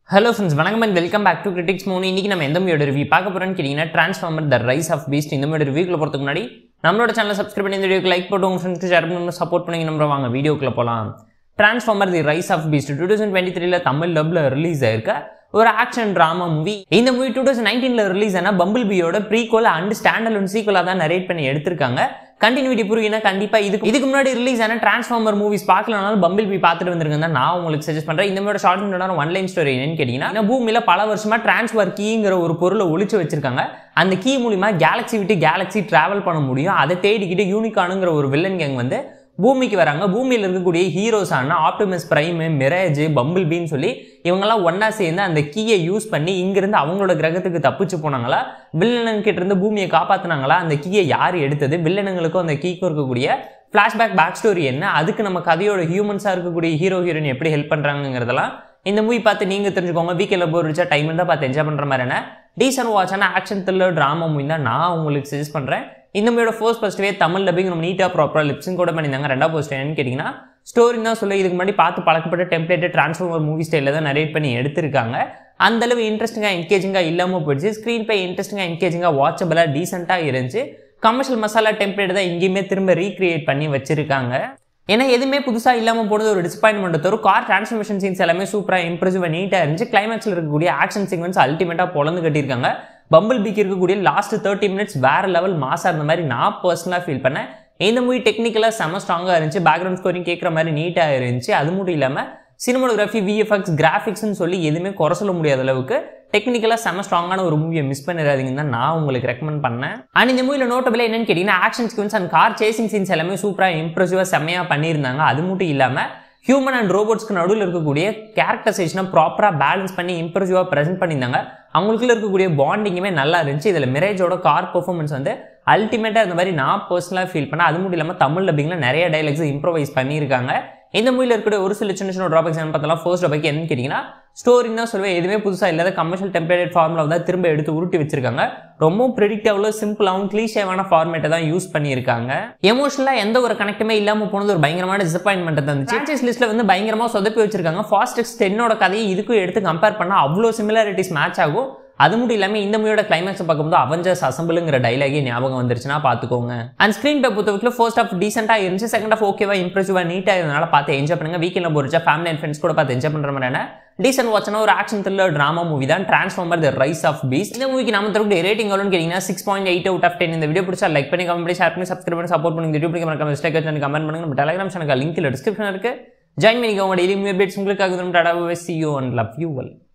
hello friends வணக்கம் and welcome back to critics மூணு இன்னைக்கு நம்ம எந்த மூவியோட ரிவ்யூ பார்க்க போறோம்னு கேட்டிங்கன்னா Transformer the rise of beast இந்த மூவியோட ரிவ்யூக்குள்ள போகிறதுக்கு முன்னாடி நம்மளோட சேனலை சப்ஸ்கிரைப் பண்ணி இந்த வீடியோக்கு லைக் போட்டு உங்கள் ஃப்ரெண்ட்ஸ்க்கு ஷேர் பண்ணி சப்போர்ட் பண்ணி நம்ம வாங்க வீடியோக்குள்ள போகலாம் Transformer the rise of beast two thousand twenty த்ரீல தமிழ் டப்ல ரிலீஸ் ஆயிருக்க ஒரு ஆக்ஷன் ட்ராமா மூவி இந்த மூவி டூ தௌசண்ட் நைன்டீன்ல ரிலீஸ் ஆன பம்பிள் பியோட ப்ரீகோல் அண்ட் ஸ்டாண்டல் ஒன் சீக்குவலாக தான் நரேட் பண்ணி எடுத்திருக்காங்க கண்டினியூட்டி புரியுனா கண்டிப்பா இதுக்கு இதுக்கு முன்னாடி ரிலீஸ் ஆன டிரான்ஸ்ஃபார்மர் மூவிஸ் பார்க்கலனாலும் பம்பிள் பி பார்த்துட்டு வந்திருக்கேன் தான் நான் உங்களுக்கு சஜஸ்ட் பண்றேன் இந்த மாதிரி ஷார்ட் ஃபிலிமோட ஒன் லைன் ஸ்டோரி என்னன்னு கேட்டீங்கன்னா பூமியில பல வருஷமா டிரான்ஸ்ஃபர் கீங்கிற ஒரு பொருளை ஒழிச்சு வச்சிருக்காங்க அந்த கீ மூலியமா கேலக்ஸி விட்டு கேலக்ஸி டிராவல் பண்ண முடியும் அதை தேடிக்கிட்டு யூனிகானுங்கிற ஒரு வில்லன் கேங் வந்து பூமிக்கு வராங்க பூமியில் இருக்கக்கூடிய ஹீரோஸான ஆப்டிமஸ் பிரைமு மிரேஜ் பம்பிள் பின்னு சொல்லி இவங்கெல்லாம் ஒன்றா சேர்ந்து அந்த கீயை யூஸ் பண்ணி இங்கிருந்து அவங்களோட கிரகத்துக்கு தப்பிச்சு போனாங்களா வில்லனுங்கிட்ட இருந்து பூமியை காப்பாற்றினாங்களா அந்த கீயை யார் எடுத்தது வில்லனுங்களுக்கும் அந்த கீக்கும் இருக்கக்கூடிய ஃப்ளாஷ்பேக் பேக் ஸ்டோரி என்ன அதுக்கு நம்ம கதையோட ஹியூமன்ஸாக இருக்கக்கூடிய ஹீரோ ஹீரோயின் எப்படி ஹெல்ப் பண்ணுறாங்கிறதெல்லாம் இந்த மூவி பார்த்து நீங்கள் தெரிஞ்சுக்கோங்க வீக்கெண்டில் போர் வச்சா டைம் இருந்தால் பார்த்து என்ஜாய் பண்ணுற மாதிரியான டீசன்ட் வாட்சான ஆக்ஷன் த்ரில்லர் ட்ராமா மூவி தான் நான் உங்களுக்கு சஜஸ்ட் பண்ணுறேன் இந்த மூவியோட ஃபர்ஸ்ட் ஃபர்ஸ்ட்வே தமிழ் டப்பிங் நம்ம நீட்டாக ப்ராப்பராக லிப்ஸிங் கூட பண்ணியிருந்தாங்க ரெண்டாவது போஸ்ட் என்னன்னு கேட்டிங்கன்னா ஸ்டோரி தான் சொல்ல இதுக்கு முன்னாடி பார்த்து பழக்கப்பட்ட டெம்ப்ளேட்டட் ட்ரான்ஸ்ஃபார்மர் மூவி ஸ்டைலில் தான் நரேட் பண்ணி எடுத்திருக்காங்க அந்த அளவு இன்ட்ரெஸ்டிங்காக என்கேஜிங்காக இல்லாமல் போயிடுச்சு ஸ்க்ரீன் பே இன்ட்ரெஸ்டிங்காக என்கேஜிங்காக வாட்சபிளாக டீசெண்டாக இருந்துச்சு கமர்ஷியல் மசாலா டெம்ப்ளேட் தான் இங்கேயுமே திரும்ப ரீக்ரியேட் பண்ணி வச்சிருக்காங்க ஏன்னா எதுவுமே புதுசாக இல்லாமல் போனது ஒரு டிசப்பாயின்மெண்ட் தரும் கார் டிரான்ஸ்ஃபர்மேஷன் சீன்ஸ் எல்லாமே சூப்பராக இம்ப்ரெசிவாக நீட்டாக இருந்துச்சு கிளைமேக்ஸில் இருக்கக்கூடிய ஆக்ஷன் சீக்வன்ஸ் அல்டிமேட்டாக பொழந்து கட்டியிருக்காங்க பம்பிள் பிக்கு இருக்கக்கூடிய லாஸ்ட் தேர்ட்டி மினிட்ஸ் வேற லெவல் மாசாக இருந்த மாதிரி நான் பர்சனலாக ஃபீல் பண்ணேன் இந்த மூவி டெக்னிக்கலாக செம ஸ்ட்ராங்காக இருந்துச்சு பேக்ரவுண்ட் ஸ்கோரிங் கேட்குற மாதிரி நீட்டாக இருந்துச்சு அது மட்டும் இல்லாமல் சினிமோகிராஃபி விஎஃப்எக்ஸ் கிராஃபிக்ஸ்னு சொல்லி எதுவுமே குறை சொல்ல முடியாத அளவுக்கு டெக்னிக்கலாக செம ஸ்ட்ராங்கான ஒரு மூவியை மிஸ் பண்ணிடாதீங்கன்னு தான் நான் உங்களுக்கு ரெக்கமெண்ட் பண்ணேன் அண்ட் இந்த மூவியில் நோட்டபிள் என்னன்னு கேட்டிங்கன்னா action sequence and car chasing scenes எல்லாமே சூப்பராக இம்ப்ரெசிவாக செம்மையாக பண்ணியிருந்தாங்க அது மட்டும் இல்லாமல் ஹியூமன் அண்ட் ரோபோட்ஸ்க்கு நடுவில் இருக்கக்கூடிய கேரக்டரைசேஷனை ப்ராப்பராக பேலன்ஸ் பண்ணி இம்ப்ரெசிவாக ப்ரெசென்ட் பண்ணியிருந்தாங்க அவங்களுக்குள்ள இருக்கக்கூடிய பாண்டிங்குமே நல்லா இருந்துச்சு இதில் மிரேஜோட கார் பெர்ஃபார்மன்ஸ் வந்து அல்டிமேட்டாக இந்த மாதிரி நான் பர்சனலாக ஃபீல் பண்ணேன் அது மட்டும் இல்லாமல் தமிழ் டப்பிங்கில் நிறைய டைலாக்ஸ் இம்ப்ரவைஸ் பண்ணியிருக்காங்க இந்த மூவியில் இருக்கக்கூடிய ஒரு சில சின்ன சின்ன ட்ராபிக்ஸ் என்ன பார்த்தலாம் ஃபர்ஸ்ட் ட்ராபிக் என்னன்னு கேட்டிங்கன்னா ஸ்டோரி தான் சொல்லுவேன் எதுவுமே புதுசாக இல்லாத கமர்ஷியல் டெம்ப்ளேட் ஃபார்முலா தான் திரும்ப எடுத்து உருட்டி வச்சிருக்காங்க ரொம்ப ப்ரிடிக்டபுளும் சிம்பிளாகவும் கிளீஷேவான ஃபார்மேட்டை தான் யூஸ் பண்ணியிருக்காங்க எமோஷனலாக எந்த ஒரு கனெக்டுமே இல்லாமல் போனது ஒரு பயங்கரமான டிசப்பாயின்மெண்ட் தந்துச்சு ஃப்ரான்ச்சைஸ் லிஸ்ட்டில் வந்து பயங்கரமாக சொதப்பி வச்சிருக்காங்க ஃபாஸ்ட் எக்ஸ் டென்னோட கதையை இதுக்கும் எடுத்து கம்பேர் பண்ணால் அவ்வளோ சிமிலாரிட்டிஸ் மேட்ச் ஆகும் அது மட்டும் இல்லாமல் இந்த மூவியோட கிளைமேக்ஸ் பார்க்கும்போது அவஞ்சர்ஸ் அசம்பிளுங்கிற டைலாகே ஞாபகம் வந்துருச்சுன்னா பார்த்துக்கோங்க அண்ட் ஸ்க்ரீன் பே பொறுத்தவரைக்கும் ஃபர்ஸ்ட் ஆஃப் டீசெண்டாக இருந்துச்சு செகண்ட் ஆஃப் ஓகேவா இம்ப்ரெசிவாக நீட்டாக இருந்தனால பார்த்து என்ஜாய் பண்ணுங்க வீக்கெண்டில் போரிச்சா ஃபேமிலி அண்ட் ஃப்ரெண்ட்ஸ் கூட பார்த்து என்ஜாய் பண்ணுற மாதிரியான டீசென்ட் வாட்ச்னா ஒரு ஆக்ஷன் த்ரில்லர் ட்ராமா மூவி தான் Transformer the rise of beast இந்த மூவிக்கு நம்ம தரக்கூடிய ரேட்டிங் எவ்வளோன்னு கேட்டிங்கன்னா six point eight out of ten இந்த வீடியோ பிடிச்சா லைக் பண்ணி கமெண்ட் பண்ணி ஷேர் பண்ணி சப்ஸ்கிரைப் பண்ணி சப்போர்ட் பண்ணி வீடியோ பிடிக்க மறக்காம மிஸ்டேக் வச்சு கமெண்ட் பண்ணுங்க நம்ம டெலிகிராம் சேனல் லிங்க் டிஸ்கிரிப்ஷன் இருக்கு ஜாயின் பண்ணிக்கோங்க டெய்லி அப்டேட்ஸ் உங்களுக்காக tata see you and love you well